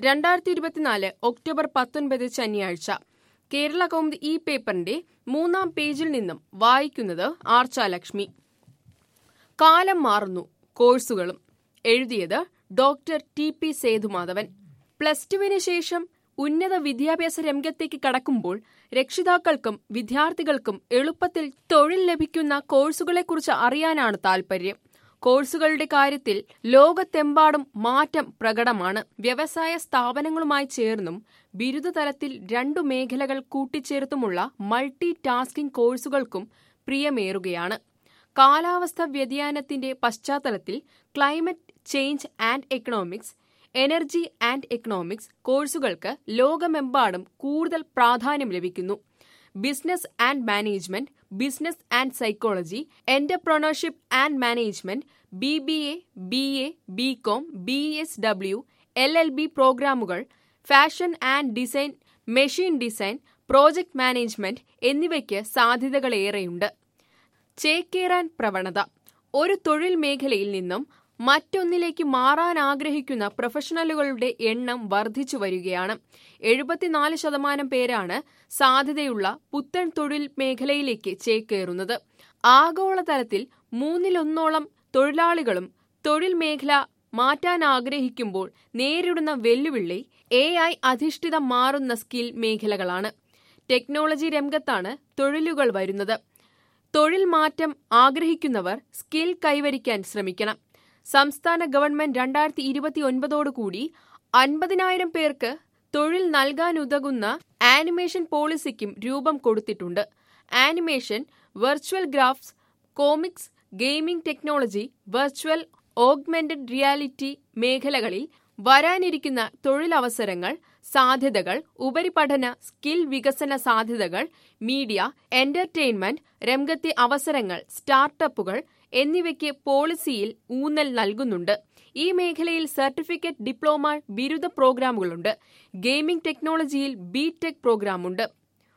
രണ്ടായിരത്തി ഇരുപത്തിനാല് ഒക്ടോബർ പത്തൊൻപത് ശനിയാഴ്ച കേരള കൗമുദി ഈ പേപ്പറിന്റെ മൂന്നാം പേജിൽ നിന്നും വായിക്കുന്നത് ആർച്ചാലക്ഷ്മി കാലം മാറുന്നു കോഴ്സുകളും എഴുതിയത് doctor T P Sethumadhavan plus ടുവിന് ശേഷം ഉന്നത വിദ്യാഭ്യാസ രംഗത്തേക്ക് കടക്കുമ്പോൾ രക്ഷിതാക്കൾക്കും വിദ്യാർത്ഥികൾക്കും എളുപ്പത്തിൽ തൊഴിൽ ലഭിക്കുന്ന കോഴ്സുകളെക്കുറിച്ച് അറിയാനാണ് താൽപര്യം കോഴ്സുകളുടെ കാര്യത്തിൽ ലോകത്തെമ്പാടും മാറ്റം പ്രകടമാണ് വ്യവസായ സ്ഥാപനങ്ങളുമായി ചേർന്നും ബിരുദതലത്തിൽ രണ്ടു മേഖലകൾ കൂട്ടിച്ചേർത്തുമുള്ള മൾട്ടി ടാസ്കിംഗ് കോഴ്സുകൾക്കും പ്രിയമേറുകയാണ് കാലാവസ്ഥ വ്യതിയാനത്തിന്റെ പശ്ചാത്തലത്തിൽ climate change and economics energy and economics കോഴ്സുകൾക്ക് ലോകമെമ്പാടും കൂടുതൽ പ്രാധാന്യം ലഭിക്കുന്നു business and management business and psychology entrepreneurship and management B B A B A B com B S W L L B പ്രോഗ്രാമുകൾ fashion and design machine design project management എന്നിവയ്ക്ക് സാധ്യതകളേറെയുണ്ട് ചേക്കേറാൻ പ്രവണത ഒരു തൊഴിൽ മേഖലയിൽ നിന്നും മറ്റൊന്നിലേക്ക് മാറാൻ ആഗ്രഹിക്കുന്ന പ്രൊഫഷണലുകളുടെ എണ്ണം വർദ്ധിച്ചു വരികയാണ് എഴുപത്തിനാല് ശതമാനം പേരാണ് സാധ്യതയുള്ള പുത്തൻ തൊഴിൽ മേഖലയിലേക്ക് ചേക്കേറുന്നത് ആഗോളതലത്തിൽ മൂന്നിലൊന്നോളം തൊഴിലാളികളും തൊഴിൽ മേഖല മാറ്റാൻ ആഗ്രഹിക്കുമ്പോൾ നേരിടുന്ന വെല്ലുവിളി എ ഐ അധിഷ്ഠിതം മാറുന്ന സ്കിൽ മേഖലകളാണ് ടെക്നോളജി രംഗത്താണ് തൊഴിലുകൾ വരുന്നത് തൊഴിൽ മാറ്റം ആഗ്രഹിക്കുന്നവർ സ്കിൽ കൈവരിക്കാൻ ശ്രമിക്കണം സംസ്ഥാന ഗവൺമെന്റ് രണ്ടായിരത്തി ഇരുപത്തി ഒൻപതോടുകൂടി അൻപതിനായിരം പേർക്ക് തൊഴിൽ നൽകാനുതകുന്ന ആനിമേഷൻ പോളിസിക്കും രൂപം കൊടുത്തിട്ടുണ്ട് animation virtual graphs comics gaming technology virtual augmented reality മേഖലകളിൽ വരാനിരിക്കുന്ന തൊഴിലവസരങ്ങൾ സാധ്യതകൾ ഉപരിപഠന സ്കിൽ വികസന സാധ്യതകൾ മീഡിയ എന്റർടൈൻമെന്റ് രംഗത്തെ അവസരങ്ങൾ സ്റ്റാർട്ടപ്പുകൾ എന്നിവയ്ക്ക് പോളിസിയിൽ ഊന്നൽ നൽകുന്നുണ്ട് ഈ മേഖലയിൽ സർട്ടിഫിക്കറ്റ് ഡിപ്ലോമ ബിരുദ പ്രോഗ്രാമുകളുണ്ട് ഗെയിമിംഗ് ടെക്നോളജിയിൽ ബി ടെക് പ്രോഗ്രാമുണ്ട്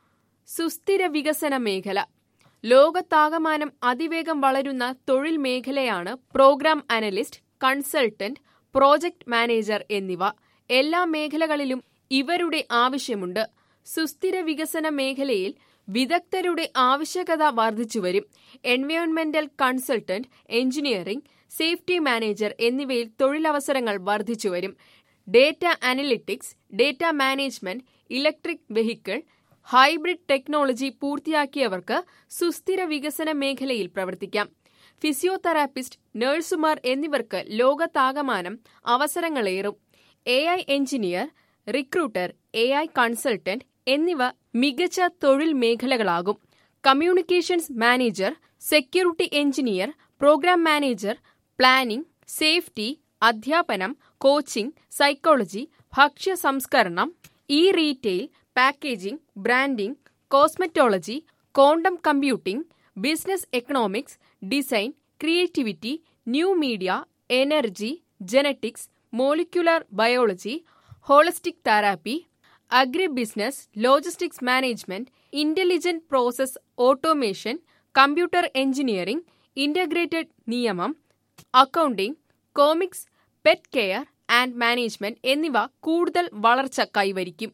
സുസ്ഥിര വികസന മേഖല ലോകത്താകമാനം അതിവേഗം വളരുന്ന തൊഴിൽ മേഖലയാണ് program analyst consultant project manager എന്നിവ എല്ലാ മേഖലകളിലും ഇവരുടെ ആവശ്യമുണ്ട് സുസ്ഥിര വികസന മേഖലയിൽ വിദഗ്ധരുടെ ആവശ്യകത വർദ്ധിച്ചുവരും എൻവയോൺമെന്റൽ കൺസൾട്ടന്റ് എഞ്ചിനീയറിംഗ് സേഫ്റ്റി മാനേജർ എന്നിവയിൽ തൊഴിലവസരങ്ങൾ വർദ്ധിച്ചുവരും data analytics data management electric vehicle hybrid technology പൂർത്തിയാക്കിയവർക്ക് സുസ്ഥിര വികസന മേഖലയിൽ പ്രവർത്തിക്കാം ഫിസിയോതെറാപ്പിസ്റ്റ് നഴ്സുമാർ എന്നിവർക്ക് ലോകത്താകമാനം അവസരങ്ങളേറും A I engineer recruiter A I consultant എന്നിവ മികച്ച തൊഴിൽ മേഖലകളാകും communications manager security engineer program manager planning safety അധ്യാപനം കോച്ചിംഗ് സൈക്കോളജി ഭക്ഷ്യ സംസ്കരണം E retail packaging branding cosmetology quantum computing business economics design creativity new media energy genetics molecular biology holistic therapy agri business logistics management intelligent process automation computer engineering integrated നിയമം accounting comics pet care and management എന്നിവ കൂടുതൽ വളർച്ച കൈവരിക്കും